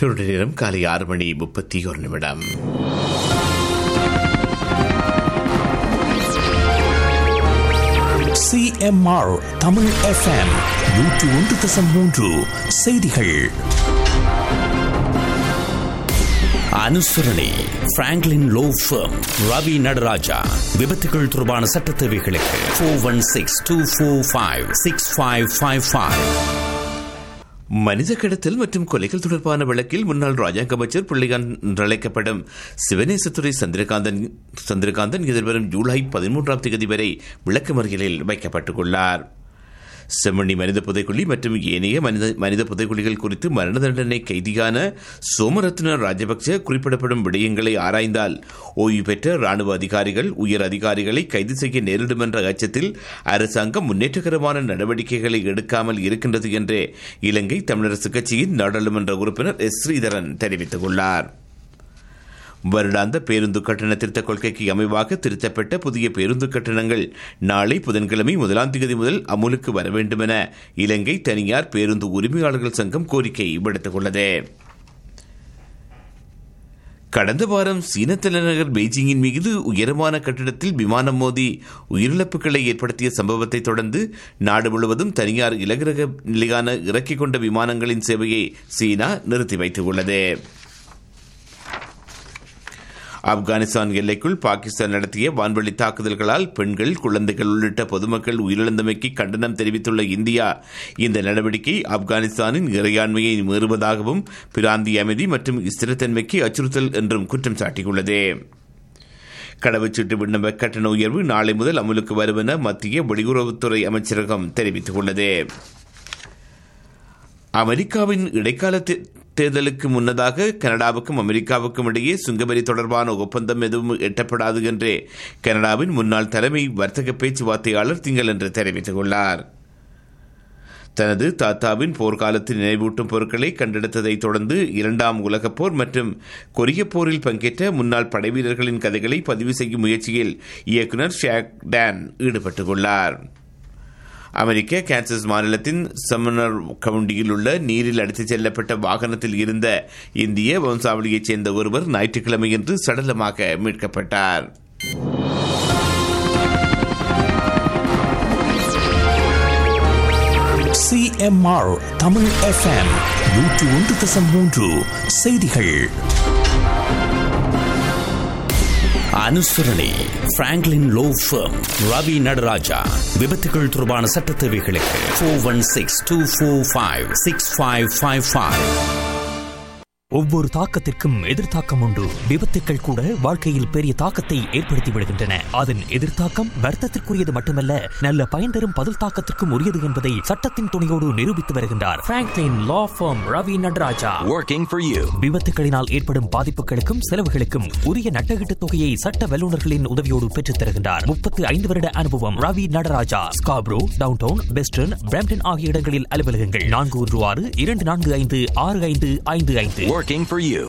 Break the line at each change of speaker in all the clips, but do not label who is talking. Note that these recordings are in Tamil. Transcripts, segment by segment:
டொரண்டோ நேரம் காலை ஆறு மணி முப்பத்தி ஒரு நிமிடம்
சிஎம்ஆர் தமிழ் எஃப்எம் நூற்று ஒன்று தசம் மூன்று செய்திகள் அனுசரணை Franklin law firm Ravi Nataraja விபத்துகள் தொடர்பான சட்ட தேவைகளுக்கு four one six two four five six five five five
மனித கடத்தல் மற்றும் கொலைகள் தொடர்பான வழக்கில் முன்னாள் ராஜாங்க அமைச்சர் பிள்ளையான் என்றழைக்கப்படும் சிவநேசத்துறை சந்திரகாந்தன் சந்திரகாந்தன் எதிர்வரும் ஜூலை பதிமூன்றாம் தேதி வரை விளக்கமறியலில் வைக்கப்பட்டுள்ளார் செம்மணி மனித புதைக்குழி மற்றும் ஏனைய மனித மனித புதைக்குழிகள் குறித்து மரண தண்டனை கைதியான சோமரத்ன ராஜபக்ச குறிப்பிடப்படும் விடயங்களை ஆராய்ந்தால் ஓய்வு பெற்ற ராணுவ அதிகாரிகள் உயர் அதிகாரிகளை கைது செய்ய நேரிடும் என்ற அச்சத்தில் அரசாங்கம் முன்னேற்றகரமான நடவடிக்கைகளை எடுக்காமல் இருக்கின்றது என்று இலங்கை தமிழரசு கட்சியின் நாடாளுமன்ற உறுப்பினர் எஸ் ஸ்ரீதரன் தெரிவித்துள்ளார் வருடாந்த பேருந்து கட்டண திருத்த கொள்கைக்கு அமைவாக திருத்தப்பட்ட புதிய பேருந்து கட்டணங்கள் நாளை புதன்கிழமை முதலாம் தேதி முதல் அமுலுக்கு வர வேண்டும் என இலங்கை தனியார் பேருந்து உரிமையாளர்கள் சங்கம் கோரிக்கை விடுத்துள்ளது கடந்த வாரம் சீன தலைநகர் பெய்ஜிங்கின் மீது உயரமான கட்டிடத்தில் விமானம் மோதி உயிரிழப்புகளை ஏற்படுத்திய சம்பவத்தை தொடர்ந்து நாடு முழுவதும் தனியார் இலகுரக நிலையான இறக்கிக் கொண்ட விமானங்களின் சேவையை சீனா நிறுத்தி வைத்துள்ளது ஆப்கானிஸ்தான் எல்லைக்குள் பாகிஸ்தான் நடத்திய வான்வழி தாக்குதல்களால் பெண்கள் குழந்தைகள் உள்ளிட்ட பொதுமக்கள் உயிரிழந்தமைக்கு கண்டனம் தெரிவித்துள்ள இந்தியா இந்த நடவடிக்கை ஆப்கானிஸ்தானின் இறையாண்மையை மீறுவதாகவும் பிராந்திய அமைதி மற்றும் ஸ்திரத்தன்மைக்கு அச்சுறுத்தல் என்றும் குற்றம் சாட்டியுள்ளது கடவுச்சீட்டு விண்ணப்ப கட்டண உயர்வு நாளை முதல் அமலுக்கு வரும் என மத்திய வெளியுறவுத்துறை அமைச்சரகம் தெரிவித்துள்ளது அமெரிக்காவின் இடைக்கால தேர்தலுக்கு முன்னதாக கனடாவுக்கும் அமெரிக்காவுக்கும் இடையே சுங்கவரி தொடர்பான ஒப்பந்தம் எதுவும் எட்டப்படாது என்று கனடாவின் முன்னாள் தலைமை வர்த்தக பேச்சுவார்த்தையாளர் திங்கள் என்று தெரிவித்துள்ளார் தனது தாத்தாவின் போர்க்காலத்தில் நினைவூட்டும் பொருட்களை கண்டெடுத்ததை தொடர்ந்து இரண்டாம் உலகப் போர் மற்றும் கொரிய போரில் பங்கேற்ற முன்னாள் படைவீரர்களின் கதைகளை பதிவு செய்யும் முயற்சியில் இயக்குநர் ஷாக் டான் ஈடுபட்டுள்ளார் அமெரிக்க கான்சஸ் மாநிலத்தின் சமனர் கவுண்டியில் உள்ள நீரில் அடித்துச் செல்லப்பட்ட வாகனத்தில் இருந்த இந்திய வம்சாவளியைச் சேர்ந்த ஒருவர் ஞாயிற்றுக்கிழமையன்று சடலமாக மீட்கப்பட்டார்
சிஎம்ஆர் தமிழ் எஃப்எம் நூற்று ஒன்று தசம் மூன்று செய்திகள் அனுசரணை Franklin law firm Ravi Nataraja விபத்துகள் தொடர்பான சட்ட தேவைகளுக்கு four one six two four five six five five five ஒவ்வொரு தாக்கத்திற்கும் எதிர்த்தாக்கம் உண்டு விபத்துக்கள் கூட வாழ்க்கையில் பெரிய தாக்கத்தை ஏற்படுத்தி விடுகின்றன அதன் எதிர்த்தாக்கம் வர்த்தத்திற்குரியது மட்டுமல்ல நல்ல பயன் தரும் பதில் தாக்கத்திற்கும் உரியது என்பதை சட்டத்தின் துணையோடு நிரூபித்து வருகின்றார் Franklin law firm Ravi Nataraja
Working for you.
விபத்துகளினால் ஏற்படும் பாதிப்புகளுக்கும் செலவுகளுக்கும் உரிய நட்டகீட்டு தொகையை சட்ட வல்லுநர்களின் உதவியோடு பெற்றுத் தருகின்றார் முப்பத்தி ஐந்து வருட அனுபவம் Ravi Nataraja Scarborough downtown western Brampton ஆகிய இடங்களில் அலுவலகங்கள் நான்கு ஒன்று ஆறு இரண்டு நான்கு ஐந்து ஆறு ஐந்து ஐந்து ஐந்து
Working for you.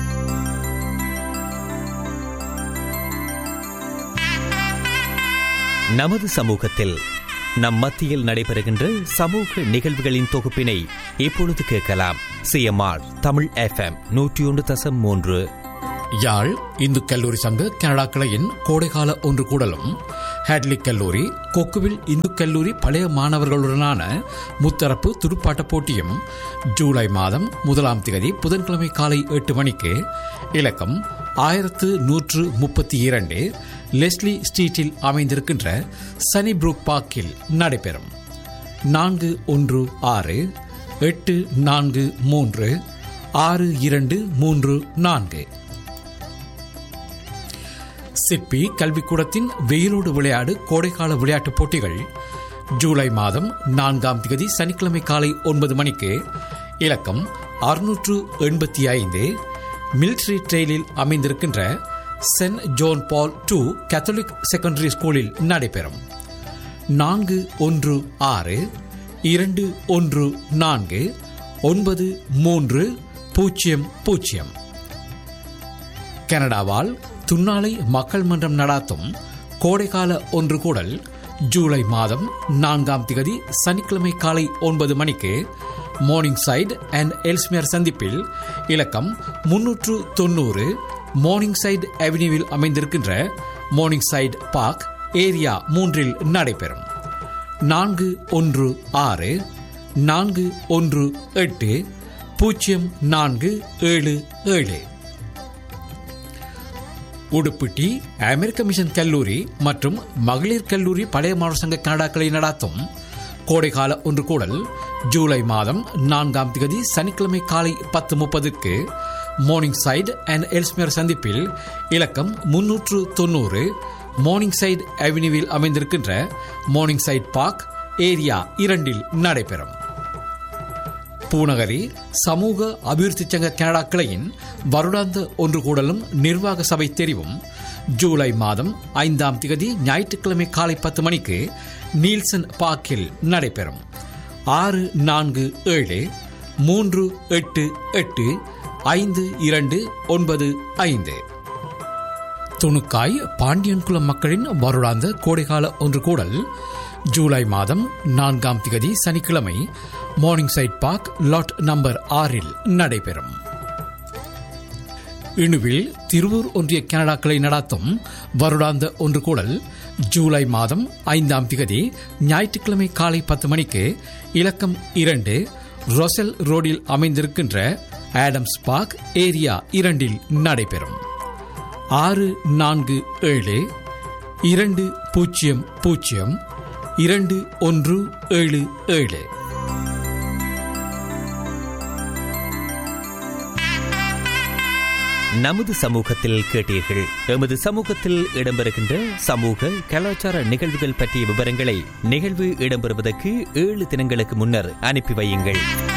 நமது சமூகத்தில் நம் மத்தியில் நடைபெறுகின்ற சமூக நிகழ்வுகளின் தொகுப்பினை இப்பொழுது கேட்கலாம் சிஎம்ஆர் தமிழ் எஃப்எம் நூற்றி ஒன்று தசம் மூன்று
யாழ் இந்து கல்லூரி சங்க கனடா கிளையின் கோடைகால ஒன்று கூடலும் ஹேட்லி கல்லூரி கொக்குவில் இந்து கல்லூரி பழைய மாணவர்களுடனான முத்தரப்பு துடுப்பாட்ட போட்டியும் ஜூலை மாதம் முதலாம் தேதி புதன்கிழமை காலை எட்டு மணிக்கு இலக்கம் ஆயிரத்து நூற்று முப்பத்தி இரண்டு லெஸ்லி ஸ்ட்ரீட்டில் அமைந்திருக்கின்ற சனி புரூக் பார்க்கில் நடைபெறும் நான்கு ஒன்று ஆறு எட்டு நான்கு மூன்று ஆறு இரண்டு மூன்று நான்கு சிப்பி கல்விக்கூடத்தின் வெயிலோடு விளையாடு கோடைக்கால விளையாட்டுப் போட்டிகள் ஜூலை மாதம் நான்காம் தேதி சனிக்கிழமை காலை ஒன்பது மணிக்கு இலக்கம் அறுநூற்று எண்பத்தி ஐந்து மிலிட்ரி ட்ரெயிலில் அமைந்திருக்கின்ற Saint John Paul two Catholic secondary ஸ்கூலில் நடைபெறும் நான்கு ஒன்று ஆறு இரண்டு ஒன்று நான்கு ஒன்பது மூன்று பூஜ்ஜியம் பூஜ்ஜியம் கனடாவால் துன்னாலை மக்கள் மன்றம் நடாத்தும் கோடைகால ஒன்று கூடல் ஜூலை மாதம் நான்காம் திகதி சனிக்கிழமை காலை ஒன்பது மணிக்கு மார்னிங் சைடு அண்ட் எல்ஸ்மியர் சந்திப்பில் இலக்கம் முன்னூற்று தொண்ணூறு மார்னிங் சைடு அவென்யூவில் அமைந்திருக்கின்ற மார்னிங் சைடு பார்க் ஏரியா மூன்றில் நடைபெறும் நான்கு ஒன்று ஆறு நான்கு ஒன்று எட்டு பூஜ்ஜியம் நான்கு ஏழு ஏழு உடுப்பிட்டி அமெரிக்க மிஷன் கல்லூரி மற்றும் மகளிர் கல்லூரி பழைய மாணவர் சங்க கனடாக்களை நடாத்தும் கோடைகால ஒன்று கூடல் ஜூலை மாதம் நான்காம் தேதி சனிக்கிழமை காலை பத்து முப்பதுக்கு மார்னிங் சைடு அண்ட் எல்ஸ்மியர் சந்திப்பில் இலக்கம் முன்னூற்று தொண்ணூறு மார்னிங் சைடு அவென்யூவில் அமைந்திருக்கின்ற மார்னிங் சைட் பார்க் ஏரியா இரண்டில் நடைபெறும் பூநகரி சமூக அபிவிருத்தி சங்க கனடா கிளையின் வருடாந்த ஒன்று கூடலும் நிர்வாக சபை தெரிவும் ஜூலை மாதம் ஐந்தாம் திகதி ஞாயிற்றுக்கிழமை காலை பத்து மணிக்கு நீல்சன் பார்க்கில் நடைபெறும் ஆறு நான்கு ஏழு மூன்று எட்டு எட்டு ஐந்து இரண்டு ஒன்பது ஐந்து துணுக்காய் பாண்டியன்குளம் மக்களின் வருடாந்த கோடைகால ஒன்று கூடல் ஜூலை மாதம் நான்காம் திகதி சனிக்கிழமை Morningside Park lot number ஆறில் நடைபெறும் இணுவில் திருவூர் ஒன்றிய கனடாக்களை நடாத்தும் வருடாந்த ஒன்று கூடல் ஜூலை மாதம் ஐந்தாம் திகதி ஞாயிற்றுக்கிழமை காலை பத்து மணிக்கு இலக்கம் இரண்டு ரொசல் ரோடில் அமைந்திருக்கின்ற ஆடம்ஸ் பார்க் ஏரியா இரண்டில் நடைபெறும் ஆறு நான்கு ஏழு இரண்டு பூஜ்ஜியம் பூஜ்ஜியம் இரண்டு ஒன்று ஏழு ஏழு
நமது சமூகத்தில் கேட்டீர்கள் எமது சமூகத்தில் இடம்பெறுகின்ற சமூக கலாச்சார நிகழ்வுகள் பற்றிய விவரங்களை நிகழ்வு இடம்பெறுவதற்கு ஏழு தினங்களுக்கு முன்னர் அனுப்பி வையுங்கள்